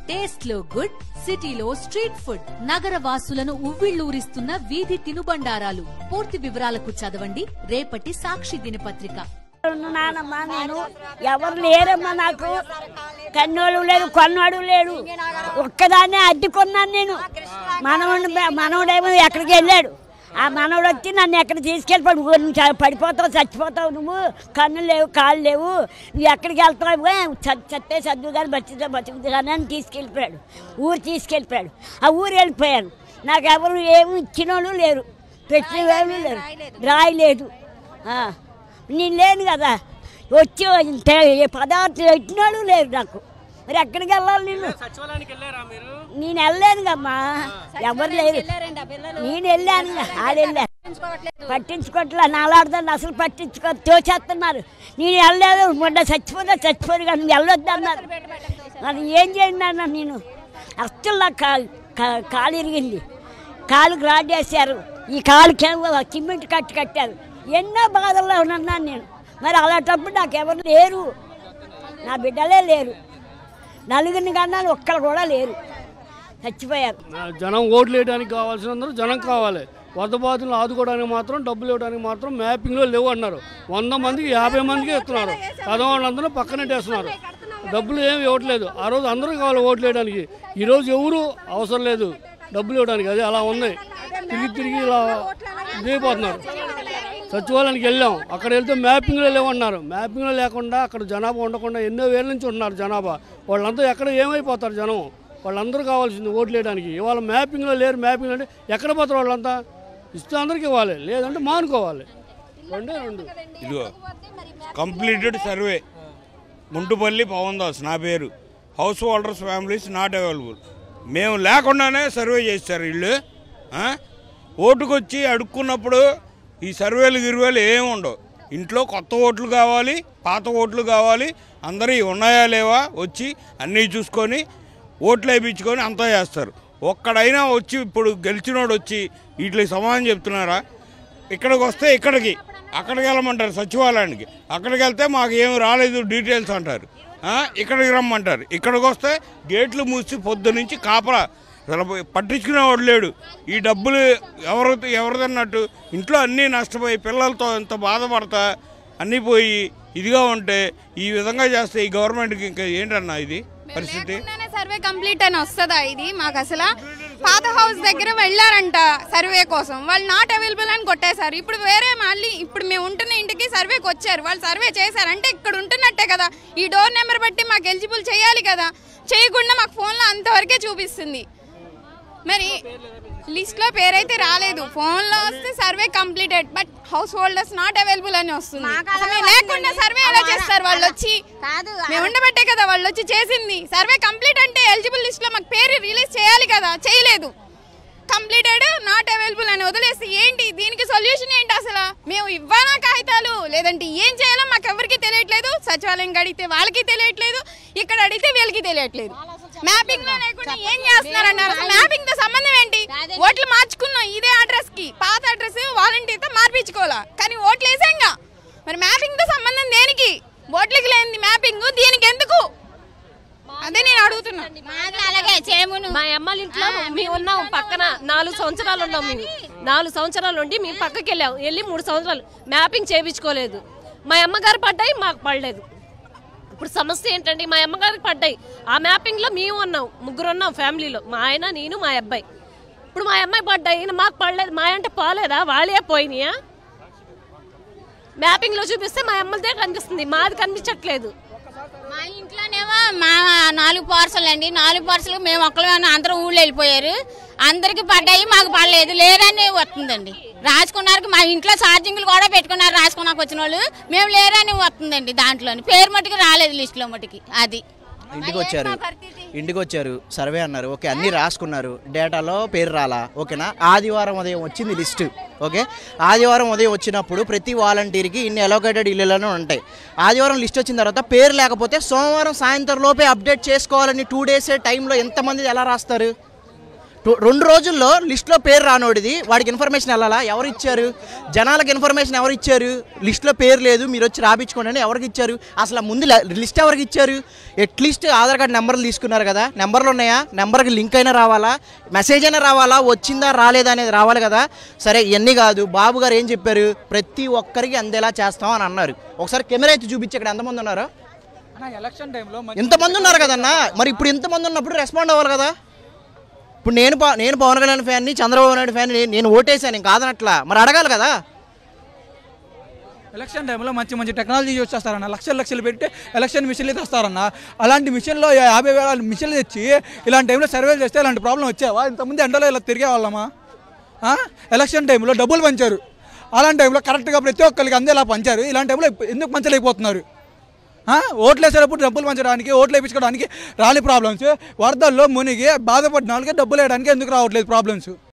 Taste లో good సిటీలో street food నగర వాసులను ఉవ్విళ్లూరిస్తున్న వీధి తినుబండారాలు పూర్తి వివరాలకు చదవండి రేపటి సాక్షి దినపత్రిక నానమ్మా నేను ఎవరు లేరమ్మా నాకు కన్నోడు లేడు కొన్నోడు లేడు ఒక్కదాన్నే అడ్డుకున్నాను నేను మనవడు మనవడేమో ఎక్కడికి వెళ్ళాడు ఆ మనవడు వచ్చి నన్ను ఎక్కడ తీసుకెళ్ళిపోడు ఊరు నుంచి పడిపోతావు చచ్చిపోతావు నువ్వు కన్ను లేవు కాళ్ళు లేవు నువ్వు ఎక్కడికి వెళ్తావు ఏ, చ- చత్తే చదువు కానీ బతికితే బతుకుతుంది కానీ అని తీసుకెళ్ళిపోయాడు ఊరు తీసుకెళ్ళిపోయాడు ఆ ఊరు వెళ్ళిపోయాను నాకు ఎవరు ఏమి ఇచ్చినోళ్ళు లేరు పెట్టిన వాళ్ళు లేరు రాయలేదు ఆ. నేను లేను కదా వచ్చి ఇంత ఏ పదార్థం పెట్టినాడు లేదు నాకు మరి ఎక్కడికి వెళ్ళాలి నేను సచివాలయానికి వెళ్ళారా మీరు నేను వెళ్ళాను కమ్మా ఎవరు లేరు నేను వెళ్ళాను ఆడు వెళ్ళాను పట్టించుకోవట్లే నాలాడదాన్ని అసలు పట్టించుకో తోచేస్తున్నారు నేను వెళ్ళలేదు మొన్న చచ్చిపోతే చచ్చిపోదు కానీ నువ్వు వెళ్ళొద్దు అన్నారు మరి ఏం చేయండి అన్న నేను అస్సలు నాకు కా- కా- కాలు ఇరిగింది కాలుకి రాడ్ వేశారు ఈ కాలుకేమో సిమెంట్ కట్టి కట్టారు ఎన్నో బాధల్లో ఉన్నాను నేను మరి అలాంటప్పుడు నాకు ఎవరు లేరు నా బిడ్డలే లేరు నలుగురిని కన్నాను ఒక్కరు కూడా లేరు చచ్చిపోయారు జనం ఓట్లు వేయడానికి కావాల్సిన అందరూ జనం కావాలి వద్ద బాధలను ఆదుకోవడానికి మాత్రం డబ్బులు ఇవ్వడానికి మాత్రం మ్యాపింగ్లో లేవు అన్నారు వంద మందికి యాభై మందికి ఇస్తున్నారు చదవాళ్ళందరూ పక్కనెట్టేస్తున్నారు డబ్బులు ఏమి ఇవ్వట్లేదు ఆ రోజు అందరూ కావాలి ఓట్లు వేయడానికి ఈరోజు ఎవరు అవసరం లేదు డబ్బులు ఇవ్వడానికి అది అలా ఉంది తిరిగి తిరిగి ఇలా ఇదైపోతున్నారు సచివాలయానికి వెళ్ళాం అక్కడ వెళ్తే మ్యాపింగ్లో లేవన్నారు మ్యాపింగ్లో లేకుండా అక్కడ జనాభా ఉండకుండా ఎన్నో వేల నుంచి ఉన్నారు జనాభా వాళ్ళంతా ఎక్కడ ఏమైపోతారు జనం వాళ్ళందరూ కావాల్సింది ఓట్లు వేయడానికి ఇవాళ మ్యాపింగ్లో లేరు మ్యాపింగ్ అంటే ఎక్కడ పోతారు వాళ్ళంతా ఇస్తే అందరికి ఇవ్వాలి లేదంటే మానుకోవాలి రెండే రెండు ఇదిగో కంప్లీటెడ్ సర్వే ముంటుపల్లి పవన్ దాస్ నా పేరు householders families not available మేము లేకుండానే సర్వే చేస్తారు వీళ్ళు ఆ? ఓటుకొచ్చి అడుక్కున్నప్పుడు ఈ సర్వేలు గిర్వేలు ఏమి ఉండవు ఇంట్లో కొత్త ఓట్లు కావాలి పాత ఓట్లు కావాలి అందరి ఉన్నాయా లేవా వచ్చి అన్నీ చూసుకొని ఓట్లు వేయించుకొని అంతా చేస్తారు ఒక్కడైనా వచ్చి ఇప్పుడు గెలిచినోడు వచ్చి వీటికి సమాధానం చెప్తున్నారా ఇక్కడికి వస్తే ఇక్కడికి అక్కడికి వెళ్ళమంటారు సచివాలయానికి అక్కడికి వెళ్తే మాకు ఏమి రాలేదు డీటెయిల్స్ అంటారు ఆ, ఇక్కడికి రమ్మంటారు ఇక్కడికి వస్తే గేట్లు మూసి పొద్దు నుంచి కాపలా అసలు పట్టించుకునేవాడు లేడు ఈ డబ్బులు ఎవరు ఎవరిదన్నట్టు ఇంట్లో అన్నీ నష్టపోయి పిల్లలతో ఎంత బాధపడతా అన్నీ పోయి ఇదిగా ఉంటే ఈ విధంగా చేస్తే ఈ గవర్నమెంట్కి ఇంకా ఏంటన్నా ఇది పరిస్థితి లేకుండానే సర్వే కంప్లీట్ అని వస్తుందా ఇది మాకు అసలు పాత హౌస్ దగ్గర వెళ్ళారంట సర్వే కోసం వాళ్ళు నాట్ అవైలబుల్ అని కొట్టేశారు ఇప్పుడు వేరే మళ్ళీ ఇప్పుడు మేము ఉంటున్న ఇంటికి సర్వేకి వచ్చారు వాళ్ళు సర్వే చేశారు అంటే ఇక్కడ ఉంటున్నట్టే కదా ఈ డోర్ నెంబర్ బట్టి మాకు ఎలిజిబుల్ చేయాలి కదా చేయకుండా మాకు ఫోన్లో అంతవరకే చూపిస్తుంది మరి లిస్ట్ లో పేరైతే రాలేదు ఫోన్ లో వస్తే survey completed but householders not available అని వస్తుంది అసలు మేము లేకుండా సర్వే ఎలా చేస్తారు వాళ్ళు వచ్చి కాదు మేము ఉండబట్టే కదా వాళ్ళు వచ్చి చేసింది సర్వే కంప్లీట్ అంటే ఎలిజిబుల్ లిస్ట్ లో మాకు పేరు రిలీజ్ చేయాలి కదా చేయలేదు కంప్లీటెడ్ నాట్ అవైలబుల్ అని వదిలేసి ఏంటి దీనికి సొల్యూషన్ ఏంటి అసలు మేము ఇవ్వాలా కాగితాలు లేదంటే ఏం చేయాలో మాకు ఎవరికి తెలియట్లేదు సచివాలయం అడిగితే వాళ్ళకి తెలియట్లేదు ఇక్కడ అడిగితే వీళ్ళకి తెలియట్లేదు మ్యాపింగ్ లో లేకుండా ఏం చేస్తున్నారన్నారు అసలు మ్యాపింగ్ తో సంబంధం ఏంటి ఓట్లు మార్చుకున్నాం ఇదే అడ్రస్ కి పాత అడ్రస్ వాలంటీర్ తో మార్పించుకోవాలా కానీ ఓట్లు వేసాంగా మరి మ్యాపింగ్ తో సంబంధం దేనికి ఓట్లకి లేనిది మ్యాపింగ్ దీనికి ఎందుకు అదే నేను అడుగుతున్నా మాది అలాగే చేమును మా అమ్మాళ్ళ ఇంట్లో మేము ఉన్నాం పక్కన నాలుగు సంవత్సరాలు ఉన్నాం మేము నాలుగు సంవత్సరాలు ఉండి మేము పక్కకి వెళ్ళాం వెళ్ళి మూడు సంవత్సరాలు మ్యాపింగ్ చేయించుకోలేదు మా అమ్మగారు పడ్డాయి మాకు పడలేదు ఇప్పుడు సమస్య ఏంటంటే మా అమ్మగారికి పడ్డాయి ఆ మ్యాపింగ్ లో మేము ఉన్నాం ముగ్గురు ఉన్నాం ఫ్యామిలీలో మా ఆయన నేను మా అబ్బాయి ఇప్పుడు మా అమ్మాయి పడ్డాయి ఈయన మాకు పడలేదు మా అంటే పోలేదా వాళ్ళే పోయినాయా మ్యాపింగ్ లో చూపిస్తే మా అమ్మదే కనిపిస్తుంది మాది కనిపించట్లేదు మా ఇంట్లోనేమో మా నాలుగు పార్సల్ అండి నాలుగు పార్సల్ మేము ఒక్కలమే అందరూ ఊళ్ళో వెళ్ళిపోయారు అందరికి పడ్డాయి మాకు పడలేదు లేరని వస్తుందండి రాసుకున్నారు మా ఇంట్లో ఛార్జింగ్లు కూడా పెట్టుకున్నారు రాసుకున్నాక వచ్చిన వాళ్ళు మేము లేరని వస్తుందండి దాంట్లోని పేరు మట్టుకు రాలేదు లిస్టులో మట్టుకి అది ఇంటికి వచ్చారు ఇంటికి వచ్చారు సర్వే అన్నారు ఓకే అన్నీ రాసుకున్నారు డేటాలో పేరు రాలా ఓకేనా ఆదివారం ఉదయం వచ్చింది లిస్టు ఓకే ఆదివారం ఉదయం వచ్చినప్పుడు ప్రతి వాలంటీర్కి ఇన్ని అలోకేటెడ్ ఇల్లులను ఉంటాయి ఆదివారం లిస్ట్ వచ్చిన తర్వాత పేరు లేకపోతే సోమవారం సాయంత్రం లోపే అప్డేట్ చేసుకోవాలని టూ డేస్ టైంలో ఎంతమంది ఎలా రాస్తారు టు- రెండు రోజుల్లో లిస్ట్లో పేరు రానోడిది వాడికి ఇన్ఫర్మేషన్ వెళ్ళాలా ఎవరు ఇచ్చారు జనాలకు ఇన్ఫర్మేషన్ ఎవరు ఇచ్చారు లిస్ట్లో పేరు లేదు మీరు వచ్చి రాపించుకోండి అని ఎవరికి ఇచ్చారు అసలు ఆ ముందు ల- లిస్ట్ ఎవరికి ఇచ్చారు అట్లీస్ట్ ఆధార్ కార్డు నెంబర్లు తీసుకున్నారు కదా నెంబర్లు ఉన్నాయా నెంబర్కి లింక్ అయినా రావాలా మెసేజ్ అయినా రావాలా వచ్చిందా రాలేదా అనేది రావాలి కదా సరే ఇవన్నీ కాదు బాబు గారు ఏం చెప్పారు ప్రతి ఒక్కరికి అందేలా చేస్తాం అని అన్నారు ఒకసారి కెమెరా అయితే చూపించి ఇక్కడ ఎంతమంది ఉన్నారు ఎలక్షన్ టైంలో ఇంతమంది ఉన్నారు కదన్నా మరి ఇప్పుడు ఇంతమంది ఉన్నప్పుడు రెస్పాండ్ అవ్వాలి కదా ఇప్పుడు నేను ప- నేను పవన్ కళ్యాణ్ ఫ్యాన్ని చంద్రబాబు నాయుడు ఫ్యాన్ నేను ఓటేసాను నేను కాదనట్లా మరి అడగాలి కదా ఎలక్షన్ టైంలో మంచి మంచి టెక్నాలజీ యూజ్ చేస్తారన్న లక్షలు లక్షలు పెట్టి ఎలక్షన్ మిషన్లు తెస్తారన్న అలాంటి మిషన్లో యాభై వేల మిషన్లు తెచ్చి ఇలాంటి టైంలో సర్వేలు చేస్తే ఇలాంటి ప్రాబ్లం వచ్చావా ఇంతకుముందు ఎండలో ఇలా తిరిగే వాళ్ళమా ఆ? ఎలక్షన్ టైంలో డబ్బులు పంచారు అలాంటి టైంలో కరెక్ట్గా ప్రతి ఒక్కరికి అందేలా పంచారు ఇలాంటి టైంలో ఎందుకు పంచలేకపోతున్నారు ఆ? ఓట్లు వేసేటప్పుడు డబ్బులు పంచడానికి ఓట్లు వేయించుకోవడానికి రాని ప్రాబ్లమ్స్ వరదల్లో మునిగి బాధపడిన వాళ్ళకి డబ్బులు వేయడానికి ఎందుకు రావట్లేదు ప్రాబ్లమ్స్